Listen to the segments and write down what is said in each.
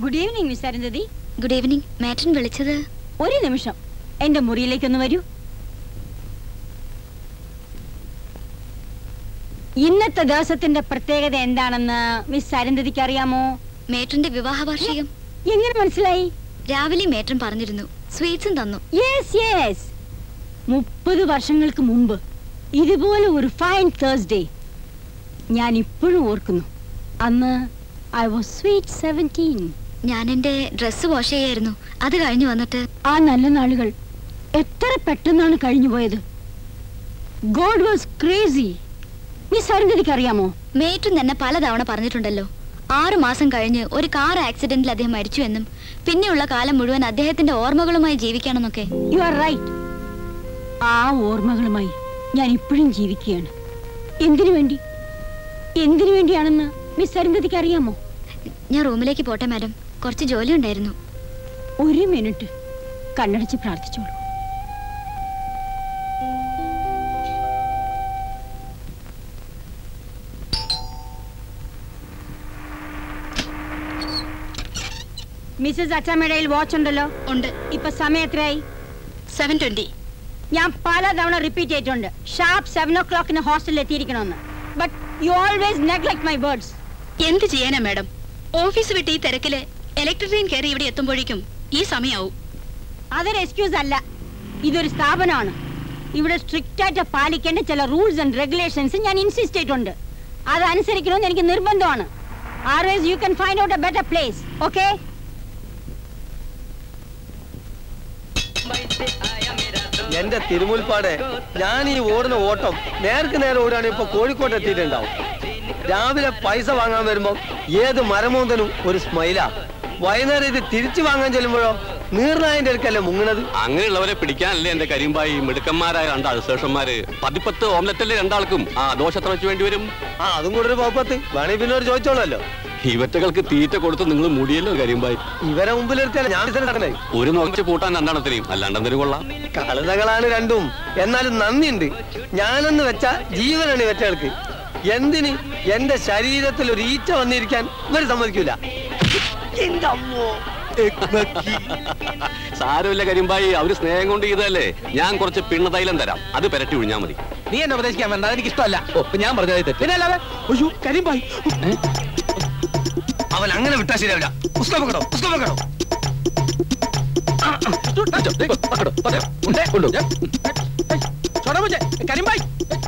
Good evening miss Arundhati good evening മാറ്റൻ വിളിച്ചത് ഒരു നിമിഷം എന്റെ മുറിയിലേക്കൊന്ന് വരൂ ഇന്നത്തെ ദിവസത്തിന്റെ പ്രത്യേകത എന്താണെന്ന് മിസ് അരുന്ധതിക്ക് അറിയാമോ മേട്ടന്റെ വിവാഹ വാർഷികം എങ്ങനെ മനസ്സിലായി രാവിലെ മേട്ടൻ പറഞ്ഞിരുന്നു സ്വീറ്റ്സും തന്നു യെസ് യെസ് മുപ്പത് വർഷങ്ങൾക്ക് മുമ്പ് ഇതുപോലെ ഒരു ഫൈൻ തേഴ്സ്ഡേ ഞാൻ ഇപ്പോഴും ഓർക്കുന്നു അന്ന് ഐ വാസ് സ്വീറ്റ് സെവൻറ്റീൻ ഞാൻ എന്റെ ഡ്രസ്സ് വാഷ് ചെയ്യായിരുന്നു അത് കഴിഞ്ഞു വന്നിട്ട് ആ നല്ല നാളുകൾ എത്ര പെട്ടെന്നാണ് കഴിഞ്ഞു പോയത് ഗോഡ് വാസ് ക്രേസി മിസ് അരുന്ധതിക്ക് അറിയാമോ മേട്ടൻ തന്നെ പലതവണ പറഞ്ഞിട്ടുണ്ടല്ലോ ആറു മാസം കഴിഞ്ഞ് ഒരു കാർ ആക്സിഡന്റിൽ അദ്ദേഹം മരിച്ചു എന്നും പിന്നെയുള്ള കാലം മുഴുവൻ അദ്ദേഹത്തിന്റെ ഓർമ്മകളുമായി ജീവിക്കണമെന്നൊക്കെ യു ആർ റൈറ്റ് ആ ഓർമ്മകളുമായി ഞാൻ ഇപ്പോഴും ജീവിക്കുകയാണ് എന്തിനു വേണ്ടി എന്തിനു വേണ്ടിയാണെന്ന് മിസ് അരുന്ധതിക്ക് അറിയാമോ ഞാൻ റൂമിലേക്ക് പോട്ടെ മാഡം കുറച്ച് ജോലി ഉണ്ടായിരുന്നു ഒരു മിനിറ്റ് കണ്ണടച്ച് പ്രാർത്ഥിച്ചോളൂ മിസ്സസ് അച്ചാമ്മയുടെ വാച്ച് ഉണ്ടല്ലോ ഉണ്ട് ഇപ്പൊ സമയം എത്രയായി സെവൻ ട്വന്റി ഞാൻ പലതവണ റിപ്പീറ്റ് ചെയ്തിട്ടുണ്ട് ഷാർപ്പ് സെവൻ ഓ ക്ലോക്കിന് ഹോസ്റ്റലിൽ എത്തിയിരിക്കണമെന്ന് but you always neglect my words എന്ത് ചെയ്യാനാ മാഡം ഓഫീസ് വിട്ട് ഈ തിരക്കില് ഇലക്ട്രിക് ട്രെയിൻ കയറി ഇവിടെ എത്തുമ്പോഴേക്കും ഈ സമയാവും അതൊരു എക്സ്ക്യൂസ് അല്ല ഇതൊരു സ്ഥാപനമാണ് ഇവിടെ സ്ട്രിക്റ്റ് ആയിട്ട് പാലിക്കേണ്ട ചില റൂൾസ് ആൻഡ് റെഗുലേഷൻസ് ഞാൻ ഇൻസിസ്റ്റ് ചെയ്തിട്ടുണ്ട് അതനുസരിക്കണമെന്ന് എനിക്ക് നിർബന്ധമാണ് always you can find out a better place okay എന്റെ തിരുമുൽപ്പാടെ ഞാൻ ഈ ഓടുന്ന ഓട്ടം നേർക്ക് നേരെ ഓടാണ് ഇപ്പൊ കോഴിക്കോട്ട് എത്തിയിട്ടുണ്ടാവും രാവിലെ പൈസ വാങ്ങാൻ വരുമ്പോ ഏത് മരമോന്തനും ഒരു സ്മൈലാ വൈകുന്നേരം ഇത് തിരിച്ചു വാങ്ങാൻ ചെല്ലുമ്പോഴോ നീർനായന്റെ അടുക്കല്ലേ മുങ്ങണത് അങ്ങനെയുള്ളവരെ പിടിക്കാനല്ലേ എന്റെ കരിമ്പായി മിടുക്കന്മാരായ രണ്ട് അൽസേഷന്മാര് പതിപ്പത്ത് ഓംലറ്റല്ലേ രണ്ടാൾക്കും ആ ദോശത്ര വെച്ച് വേണ്ടി വരും ആ അതും കൂടെ ഒരു പോപ്പത്ത് വേണേ പിന്നെ ഒരു ചോദിച്ചോളല്ലോ ഇവറ്റകൾക്ക് തീറ്റ കൊടുത്ത് നിങ്ങൾ മുടിയല്ലോ കരിമ്പായി ഇവരെ മുമ്പിൽ എടുത്തല്ല ഞാൻ ബിസിനസ് നടക്കണേ ഒരു നോക്കിച്ച് പൂട്ടാൻ രണ്ടെണ്ണത്തിനെയും അല്ലാണ്ടെന്തിനു കൊള്ളാം കളുതകളാണ് രണ്ടും എന്നാലും നന്ദിയുണ്ട് ഞാനെന്ന് വെച്ച ജീവനാണ് ഇവറ്റകൾക്ക് എന്തിന് എന്റെ ശരീരത്തിൽ ഒരു ഈച്ച വന്നിരിക്കാൻ ഇവർ സമ്മതിക്കൂല എന്റെ അമ്മോ സാരമില്ല കരിമ്പായി അവര് സ്നേഹം കൊണ്ട് ചെയ്തതല്ലേ ഞാൻ കുറച്ച് പിണ്ണതൈലം തരാം അത് പെരട്ടി ഒഴിഞ്ഞാ മതി നീ എന്നെ ഉപദേശിക്കാൻ വേണ്ട എനിക്ക് ഇഷ്ടമല്ല ഓ ഞാൻ പറഞ്ഞത് തെറ്റ് പിന്നെ അല്ലാതെ അയ്യോ കരിമ്പായി അവൻ അങ്ങനെ വിട്ടാ ശരിയാവില്ല പുസ്തകം വെക്കണോ പുസ്തകം വെക്കണോ കരിമ്പായി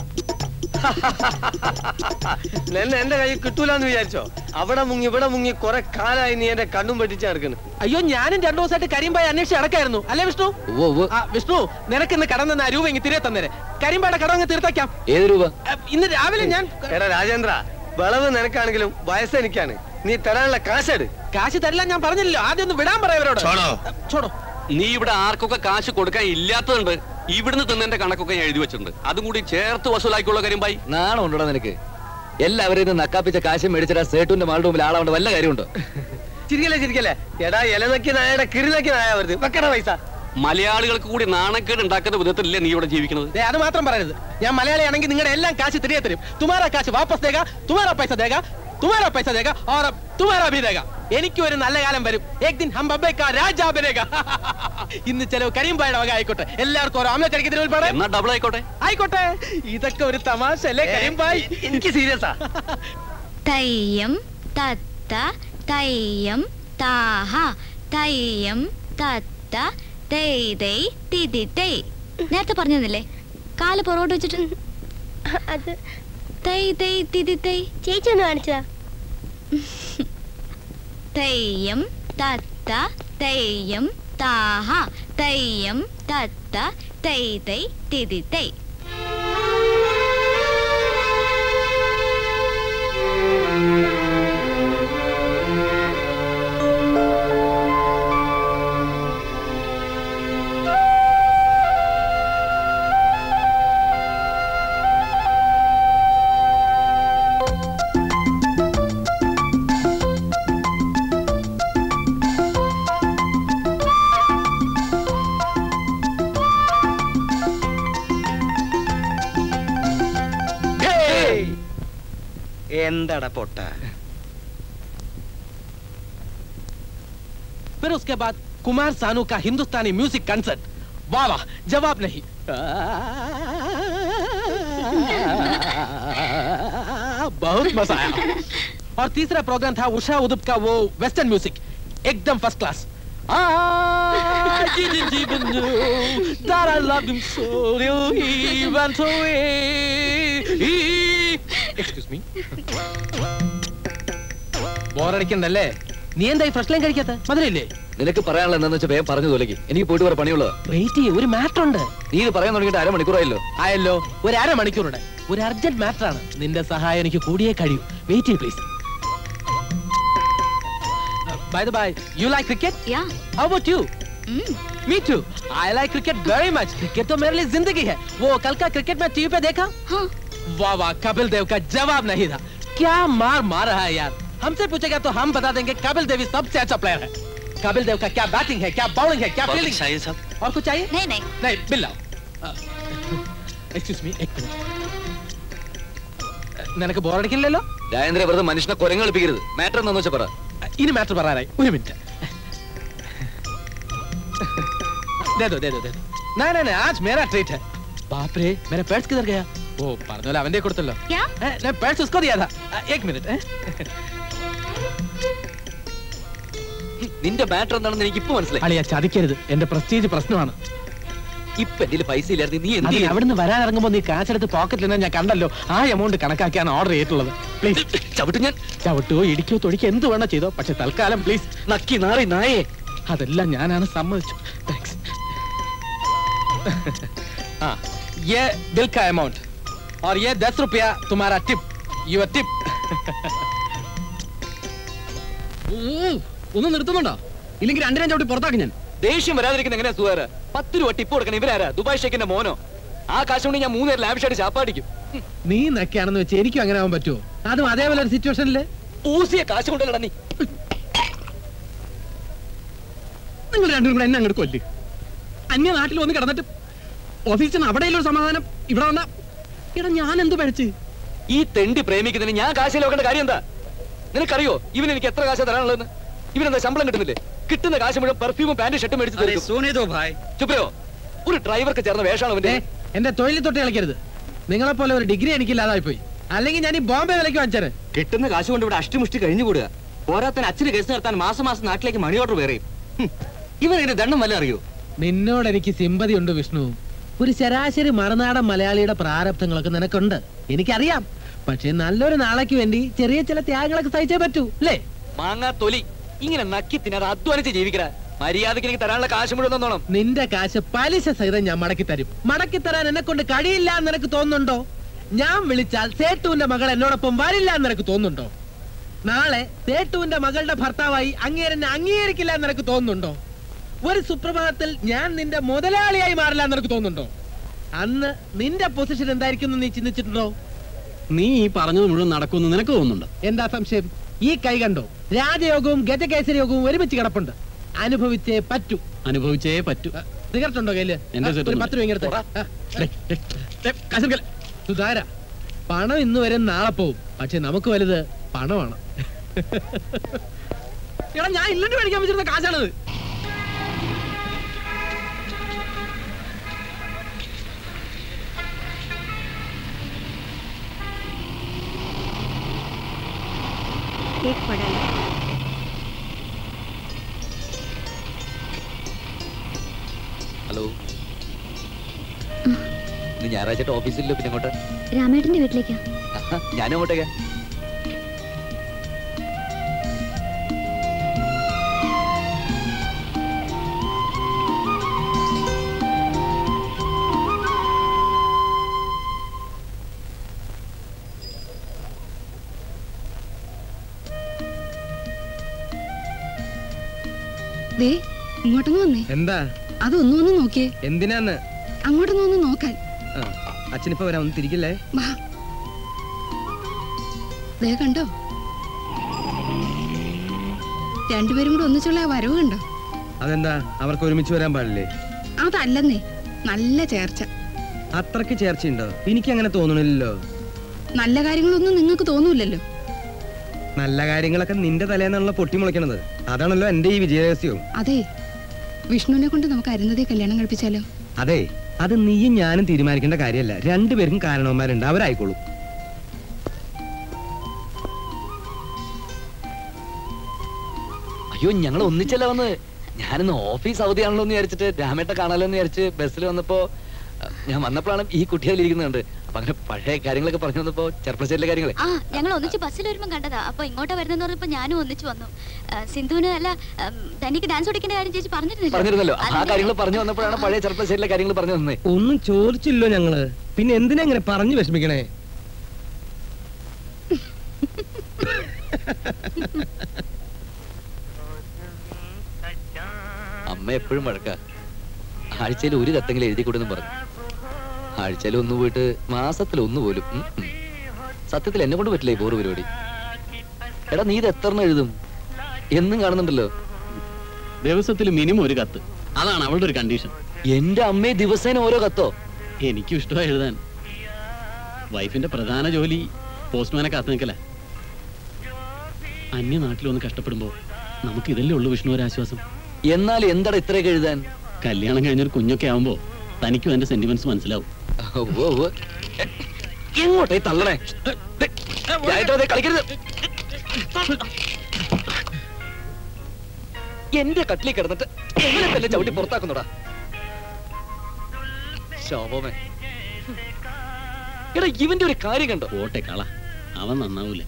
എന്നെ എന്റെ കൈ കിട്ടൂലെന്ന് വിചാരിച്ചോ അവിടെ മുങ്ങി ഇവിടെ മുങ്ങി കുറെ കാലായി നീ എന്റെ കണ്ണും പെട്ടിച്ച് നടക്കുന്നു അയ്യോ ഞാനും രണ്ടു ദിവസമായിട്ട് കരിമ്പായി അന്വേഷിച്ച് നടക്കായിരുന്നു അല്ലേ വിഷ്ണു ആ, വിഷ്ണു നിനക്ക് ഇന്ന് കടം തന്ന ആ രൂപ ഇങ്ങ് തിരെ തന്നേരെ കരിമ്പായുടെ കടം അങ്ങ് തീർത്തേക്കാം ഏത് രൂപ ആ, ഇന്ന് രാവിലെ ഞാൻ എടാ രാജേന്ദ്ര വിളവ് നിനക്കാണെങ്കിലും വയസ്സ് എനിക്കാണ് നീ തരാനുള്ള കാശെട് കാശ് തരില്ല ഞാൻ പറഞ്ഞില്ലല്ലോ ആദ്യം ഒന്ന് വിടാൻ പറയാവരോട് ചോടോ. ചോടോ നീ ഇവിടെ ആർക്കൊക്കെ കാശ് കൊടുക്കാൻ ഇല്ലാത്തതുണ്ട് ഇവിടുന്ന് തിന്നതിന്റെ കണക്കൊക്കെ ഞാൻ എഴുതി വെച്ചിട്ടുണ്ട് അതും കൂടി ചേർത്ത് വസൂലാക്കിയുള്ള കരിമ്പായി നാണം ഉണ്ടോ നിനക്ക് എല്ലാവരെയും ഇത് നക്കാപ്പിച്ച കാശ് മേടിച്ചിട്ട് സേട്ടുവിന്റെ മാളുടെ മുമ്പിൽ ആളാവേണ്ട വല്ല കാര്യമുണ്ടോ ചിരിക്കല്ലേ ചിരിക്കല്ലേ എടാ ഇലനക്കി നായയുടെ കിരിനക്കി നായ വരുത് വെക്കട പൈസ മലയാളികൾക്ക് കൂടി നാണക്കേട് ഉണ്ടാക്കുന്ന വിധത്തിലല്ലേ നീ ഇവിടെ ജീവിക്കുന്നത് ദേ, അത് മാത്രം പറയരുത് ഞാൻ മലയാളിയാണെങ്കിൽ നിങ്ങളുടെ എല്ലാം കാശ് തിരികെ തരും തുമാരാ കാശ് വാപ്പസ് ദേഗ തുമാരാ പൈസ ദേഗ തുമാരാ പൈസ ദേഗ और തുമാരാ ഭി ദേഗ എനിക്ക് ഒരു നല്ല കാലം വരും ഏക് ദിൻ ഹം ബബ്ബെ കാ രാജാ ബനേഗ ഇന്ന് ചെലവ് കരിമ്പായുടെ വക ആയിക്കോട്ടെ എല്ലാവർക്കും ഒരു ആംല കഴിക്കുന്നതിന് ഒരു എന്നാ ഡബിൾ ആയിക്കോട്ടെ ആയിക്കോട്ടെ ഇതൊക്കെ ഒരു തമാശ അല്ലേ കരിമ്പായി എനിക്ക് സീരിയസാ തയ്യം തത്ത തയ്യം താഹ തയ്യം തത്ത തെയ് തെയ് തിതി തെയ് നേരത്തെ പറഞ്ഞതല്ലേ കാല് പുറകോട്ട് വെച്ചിട്ട് അത് തെയ് തെയ് തിതി തെയ് ചേച്ചി ഒന്ന് കാണിച്ചതാ തെയ്യം തത്ത തെയ്യം താഹ തെയ്യം തത്ത തെയ് തെയ് തിതി തെയ് എന്തടാ പൊട്ട फिर उसके बाद कुमार सानू का हिंदुस्तानी म्यूजिक कंसर्ट वाह वाह जवाब नहीं बहुत मजा आया और तीसरा प्रोग्राम था उषा उदुप का वो वेस्टर्न म्यूजिक एकदम first class I didn't even know that I loved him so till he went away. Excuse me. ബോറടിക്കണ്ടല്ലേ നീ എന്തായി ഫ്രഷ് ലൈൻ കഴിക്കാത്ത മധുരയില്ലേ നിനക്ക് പറയാനുള്ള എന്താന്ന് വെച്ചാൽ വേഗം പറഞ്ഞു തോലക്ക് എനിക്ക് പോയിട്ട് വേറെ പണിയുള്ളത് വെയിറ്റ് ചെയ്യ് ഒരു മാറ്റർ ഉണ്ട് നീ ഇത് പറയാൻ തുടങ്ങിയിട്ട് അരമണിക്കൂറായല്ലോ ആയല്ലോ ഒരു അര മണിക്കൂറുടെ ഒരു അർജന്റ് മാറ്റർ ആണ് നിന്റെ സഹായം എനിക്ക് കൂടിയേ കഴിയൂ വെയിറ്റ് ചെയ്യ് please bye bye you like cricket yeah How about you? Me too. I like cricket very much. Cricket तो मेरे लिए जिंदगी है. वो कल का क्रिकेट मैच टीवी पे देखा? हाँ वाह वाह कपिल देव का जवाब नहीं था. क्या मार मार रहा है यार. हमसे पूछेगा तो हम बता देंगे कपिल देव ही सबसे अच्छा प्लेयर है. कपिल देव का क्या बैटिंग है, क्या बॉलिंग है, क्या फील्डिंग है. साहब और कुछ चाहिए? नहीं नहीं नहीं बिल लाओ. എക്സ്ക്യൂസ് മീ എക് മിനിറ്റ് നിനക്ക് ബോറടിക്കില്ലല്ലോ രാജേന്ദ്ര വെറുതെ മനുഷ്യനെ കുരങ്ങ് കളിപ്പിക്കരുത് മാറ്റർ എന്താന്ന് വെച്ചാൽ പറ ഇനി മാറ്റർ പറയാനായി ഒരു മിനിറ്റ് दे दो दे दो दे दो नहीं नहीं नहीं आज मेरा ट्रीट है बाप रे मेरा पर्स किधर गया ഓ പറഞ്ഞ പോലെ അവന്റെ കൊടുത്തല്ലോ क्या ഏ, ഞാൻ പേഴ്സ് ഉസ്കോ ദിയാ था एक मिनट ഏ? നിന്റെ മാറ്റർ എന്താണെന്ന് എനിക്ക് ഇപ്പൊ മനസ്സിലായി അളിയ ചതിക്കരുത് എന്റെ പ്രസ്റ്റീജ് പ്രശ്നമാണ് ഇപ്പൊ എന്റെ പൈസ ഇല്ലായിരുന്നു നീ എന്ത് അതിന് ചെയ്യും? അവിടുന്ന് വരാൻ ഇറങ്ങുമ്പോ നീ കാശെടുത്ത് പോക്കറ്റിൽ ഞാൻ കണ്ടല്ലോ ആ എമൗണ്ട് കണക്കാക്കിയാണ് ഓർഡർ ചെയ്തിട്ടുള്ളത് പ്ലീസ് ചവിട്ട് ഞാൻ ചവിട്ടോ ഇടിക്കോ തൊടിക്കോ എന്ത് വേണോ ചെയ്തോ പക്ഷെ തൽക്കാലം പ്ലീസ് നക്കി നാറി നായേ അതെല്ലാം ഞാനാണ് സമ്മതിച്ചു താങ്ക്സ് ആ ये बिल का अमाउंट और ये दस रुपया तुम्हारा टिप യുവർ ടിപ്പ് ഒന്ന് നിർത്തുന്നുണ്ടോ ഇല്ലെങ്കിൽ രണ്ടിനെ ചവിട്ടി പുറത്താക്കി ഞാൻ ദേഷ്യം വരാതിരിക്കുന്ന എങ്ങനെയാ സുഹാര പത്ത് രൂപ ടിപ്പ് കൊടുക്കണം ഇവരാരാ ദുബായ് ഷേക്കിന്റെ മോനോ ആ കാശ് കൊണ്ട് ഞാൻ മൂന്നേരം ലാവിഷായിട്ട് ചാപ്പാടിക്കും നീ നൊക്കെയാണെന്ന് വെച്ച് എനിക്കും അങ്ങനെ ആവാൻ പറ്റുമോ അതും അതേപോലെ ഒരു സിറ്റുവേഷനിൽ ഊസിയ കാശ് കൊണ്ടല്ലടാ നീ നിങ്ങൾ രണ്ടും കൂടെ എന്നെ അങ്ങോട്ട് കൊല്ല് അന്യ നാട്ടിൽ വന്ന് കിടന്നിട്ട് ഓഫീസിൽ നിന്ന് അവിടെ ഒരു സമാധാനം ഇവിടെ വന്ന എടാ ഞാൻ എന്ത് പഴച്ച് ഈ തെണ്ടി പ്രേമിക്കുന്നതിന് ഞാൻ കാശ് നോക്കേണ്ട കാര്യം എന്താ നിനക്കറിയോ ഇവൻ എനിക്ക് എത്ര കാശ് തരാനുള്ളതെന്ന് ഇവനെന്താ ശമ്പളം കിട്ടുന്നില്ലേ കിട്ടുന്ന കാശ് മുഴുവൻ പെർഫ്യൂമും പാന്റും ഷർട്ടും മേടിച്ച് തരും സോനെ ദോ ഭായ് ചുപ്രയോ ഒരു ഡ്രൈവർക്ക് ചേർന്ന വേഷമാണ് അവന്റെ എന്റെ തൊഴിലിൽ തൊട്ട് കളിക്കരുത് നിങ്ങളെ പോലെ ഒരു ഡിഗ്രി എനിക്കില്ലാതായി പോയി അല്ലെങ്കിൽ ഞാൻ ഈ ബോംബെ വിലയ്ക്ക് വാങ്ങിച്ചേനെ കിട്ടുന്ന കാശ് കൊണ്ട് ഇവിടെ അഷ്ടിമുഷ്ടി കഴിഞ്ഞു കൂടുക പോരാത്തൻ അച്ഛന് കേസ് നടത്താൻ മാസം മാസം നാട്ടിലേക്ക് മണി ഓർഡർ വേറെയും ഇവൻ ഇതിന്റെ ദണ്ണം വല്ല അറിയോ നിന്നോട് എനിക്ക് സിമ്പതി ഉണ്ട് വിഷ്ണു ഒരു ശരാശരി മറുനാടൻ മലയാളിയുടെ പ്രാരബ്ധങ്ങളൊക്കെ നിനക്കുണ്ട് എനിക്കറിയാം പക്ഷേ നല്ലൊരു നാളേക്ക് വേണ്ടി ചെറിയ ചില ത്യാഗങ്ങളൊക്കെ സഹിച്ചേ പറ്റൂ അല്ലേ മാങ്ങാ തൊലി ഇങ്ങനെ നക്കി തിന്നാതെ അധ്വാനിച്ച് ജീവിക്കടാ മര്യാദക്ക് എനിക്ക് തരാനുള്ള കാശ് മുഴുവൻ തന്നോണം നിന്റെ കാശ് പലിശ സഹിതം ഞാൻ മടക്കി തരും മടക്കി തരാൻ എന്നെ കൊണ്ട് കഴിയില്ല എന്ന് നിനക്ക് തോന്നുന്നുണ്ടോ ഞാൻ വിളിച്ചാൽ സേട്ടുവിന്റെ മകൾ എന്നോടൊപ്പം വരില്ല എന്ന് നിനക്ക് തോന്നുന്നുണ്ടോ നാളെ സേട്ടുവിന്റെ മകളുടെ ഭർത്താവായി അങ്ങേരെന്നെ അംഗീകരിക്കില്ല എന്ന് നിനക്ക് തോന്നുന്നുണ്ടോ ഒരു സുപ്രഭാതത്തിൽ ഞാൻ നിന്റെ മുതലാളിയായി മാറില്ല എന്ന് നിനക്ക് തോന്നുന്നുണ്ടോ അന്ന് നിന്റെ പൊസിഷൻ എന്തായിരിക്കും എന്ന് നീ ചിന്തിച്ചിട്ടുണ്ടോ നീ ഈ പറഞ്ഞത് മുഴുവൻ നടക്കുമെന്ന് നിനക്ക് തോന്നുന്നുണ്ട് എന്താ സംശയം ഈ കൈ കണ്ടോ രാജയോഗവും ഗജകേസരി യോഗവും ഒരുമിച്ച് കിടപ്പുണ്ട് അനുഭവിച്ചേ പറ്റൂ അനുഭവിച്ചേ പറ്റൂ സിഗരറ്റ് ഉണ്ടോ കയ്യില് എന്റെ ആ, സിഗരറ്റ് ഒരു ഉണ്ട്. പത്ത് രൂപ ഇങ്ങെടുത്ത്. പോടാ. ആ, ദേ, ദേ, ദേ, കാശ് എടുക്കല്ലേ. സുധാര പണം ഇന്ന് വരും നാളെ പോവും പക്ഷെ നമുക്ക് വലുത് പണമാണ് എടാ ഞാൻ ഇല്ലണ്ട് മേടിക്കാൻ വെച്ചിരുന്ന കാശാണത് एक पड़ा है ഹലോ നീ ഞായറാഴ്ച ഓഫീസിലോ പിന്നെ അങ്ങോട്ട് രാമേട്ടന്റെ വീട്ടിലേക്കാ ഞാനും അങ്ങോട്ടേക്കാ ദേ ഇങ്ങോട്ടൊന്ന് വന്നേ എന്താ അതൊന്നും ഒന്ന് നോക്കിയേ എന്തിനാന്ന് അങ്ങോട്ടൊന്ന് ഒന്ന് നോക്കാൻ അച്ഛനിപ്പോ വരാൻ ഒന്ന് തിരിക്കില്ലേ വാ ദേ കണ്ടോ രണ്ടുപേരും കൂടെ ഒന്നിച്ചുള്ള ആ വരവ് കണ്ടോ അതെന്താ അവർക്ക് ഒരുമിച്ച് വരാൻ പാടില്ലേ അതല്ലെന്നേ നല്ല ചേർച്ച അത്രക്ക് ചേർച്ചയുണ്ടോ എനിക്ക് അങ്ങനെ തോന്നണില്ലല്ലോ നല്ല കാര്യങ്ങളൊന്നും നിങ്ങൾക്ക് തോന്നൂലല്ലോ നല്ല കാര്യങ്ങളൊക്കെ നിന്റെ തലേന്നാണല്ലോ പൊട്ടിമുളയ്ക്കണത് അതാണല്ലോ എന്റെ ഈ വിജയരഹസ്യവും അതെ വിഷ്ണുവിനെ കൊണ്ട് നമുക്ക് അരുന്നതേ കല്യാണം കഴിപ്പിച്ചാലോ അതെ അത് നീയും ഞാനും തീരുമാനിക്കേണ്ട കാര്യമല്ല രണ്ടുപേർക്കും കാരണവന്മാരുണ്ട് അവരായിക്കോളും അയ്യോ ഞങ്ങൾ ഒന്നിച്ചല്ല വന്ന് ഞാനിന്ന് ഓഫീസ് അവധിയാണല്ലോ എന്ന് വിചാരിച്ചിട്ട് രാമേട്ട കാണാലോ എന്ന് വിചാരിച്ച് ബസ്സിൽ വന്നപ്പോ അഹ്, ഞാൻ വന്നപ്പോഴാണ് ഈ കുട്ടി അതിലിരിക്കുന്നുണ്ട് അപ്പൊ അങ്ങനെ പഴയ കാര്യങ്ങളൊക്കെ പറഞ്ഞു വന്നപ്പോ ചെറുപ്പശ്ശേരിലെ കാര്യങ്ങളെ ആ ഞങ്ങൾ ഒന്നിച്ച് ബസ്സിൽ വരുമ്പോൾ കണ്ടതാ അപ്പൊ ഇങ്ങോട്ടാ വരുന്നെന്ന് പറഞ്ഞപ്പോ ഞാനും ഒന്നിച്ച് വന്നു ആ, സിന്ധുവിന് അല്ല ഉം, തനിക്ക് ഡാൻസ് പഠിക്കേണ്ട കാര്യം ചേച്ചി പറഞ്ഞിരുന്നില്ല പറഞ്ഞിരുന്നല്ലോ ആ കാര്യങ്ങൾ പറഞ്ഞു വന്നപ്പോഴാണ് പഴയ ചെറുപ്പശ്ശേരിലെ കാര്യങ്ങൾ പറഞ്ഞു തന്നെ ഒന്നും ചോദിച്ചില്ലോ ഞങ്ങള് പിന്നെ എന്തിനാ ഇങ്ങനെ പറഞ്ഞു വിഷമിക്കണേ അമ്മ എപ്പോഴും വഴക്ക ആഴ്ചയിൽ ഒരു കത്തെങ്കിലും എഴുതി കൊടുന്ന് പറഞ്ഞു ആഴ്ചയിൽ ഒന്ന് പോയിട്ട് മാസത്തിൽ ഒന്ന് പോലും ഉം, ഉം. സത്യത്തിൽ എന്നെ കൊണ്ട് പറ്റില്ല ഈ ബോറ് പരിപാടി എടാ നീ ഇത് എത്ര എണ്ണം എഴുതും എന്നും കാണുന്നുണ്ടല്ലോ ദിവസത്തിൽ മിനിമം ഒരു കത്ത് അതാണ് അവളുടെ ഒരു കണ്ടീഷൻ എന്റെ അമ്മയെ ദിവസേന ഓരോ കത്തോ എനിക്കും ഇഷ്ടമായി എഴുതാൻ വൈഫിന്റെ പ്രധാന ജോലി പോസ്റ്റ്മാനെ കാത്തു നിൽക്കല അന്യ നാട്ടിലൊന്ന് കഷ്ടപ്പെടുമ്പോ നമുക്ക് ഇതല്ലേ ഉള്ളൂ വിഷ്ണു ഒരു ആശ്വാസം എന്നാൽ എന്താടാ ഇത്രയൊക്കെ എഴുതാൻ കല്യാണം കഴിഞ്ഞൊരു കുഞ്ഞൊക്കെ ആവുമ്പോ തനിക്കും എന്റെ സെന്റിമെന്റ്സ് മനസ്സിലാവും ഉവ്വ് ഉവ്വ്. എ, എങ്ങോട്ടേ തള്ളണേ ദേ, ജായേട്ടാ, ദേ കളിക്കരുത് എന്റെ കട്ടിലിൽ കിടന്നിട്ട് എങ്ങനെ തന്നെ ചവിട്ടി പുറത്താക്കുന്നുടാ ശോഭമേ എടാ ഇവന്റെ ഒരു കാര്യം കണ്ടോ പോട്ടെ കള അവൻ നന്നാവൂല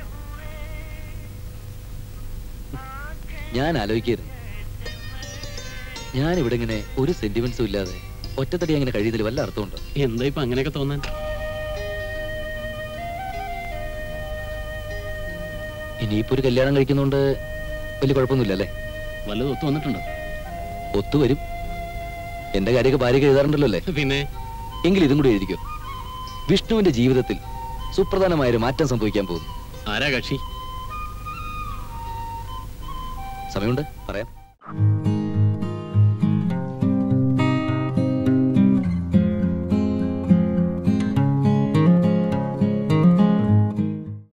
ഞാൻ ആലോചിക്കായിരുന്നു ഞാൻ ഇവിടെ ഇങ്ങനെ ഒരു സെന്റിമെന്റ്സും ഇല്ലാതെ ഒറ്റത്തടി അങ്ങനെ കഴിയുന്നതിൽ വല്ല അർത്ഥമുണ്ടോ എന്താ ഇപ്പൊ അങ്ങനെയൊക്കെ തോന്നാൻ ഇനിയിപ്പോ ഒരു കല്യാണം കഴിക്കുന്നോണ്ട് വലിയ കുഴപ്പമൊന്നുമില്ല അല്ലേ വല്ലതും ഒത്തു വന്നിട്ടുണ്ടോ ഒത്തുവരും എന്റെ കാര്യമൊക്കെ ഭാര്യയ്ക്ക് എഴുതാറുണ്ടല്ലോ അല്ലേ പിന്നെ എങ്കിൽ ഇതും കൂടി എഴുതിക്കോ വിഷ്ണുവിന്റെ ജീവിതത്തിൽ സുപ്രധാനമായൊരു മാറ്റം സംഭവിക്കാൻ പോകുന്നു ആരാ കക്ഷി സമയമുണ്ട് പറയാം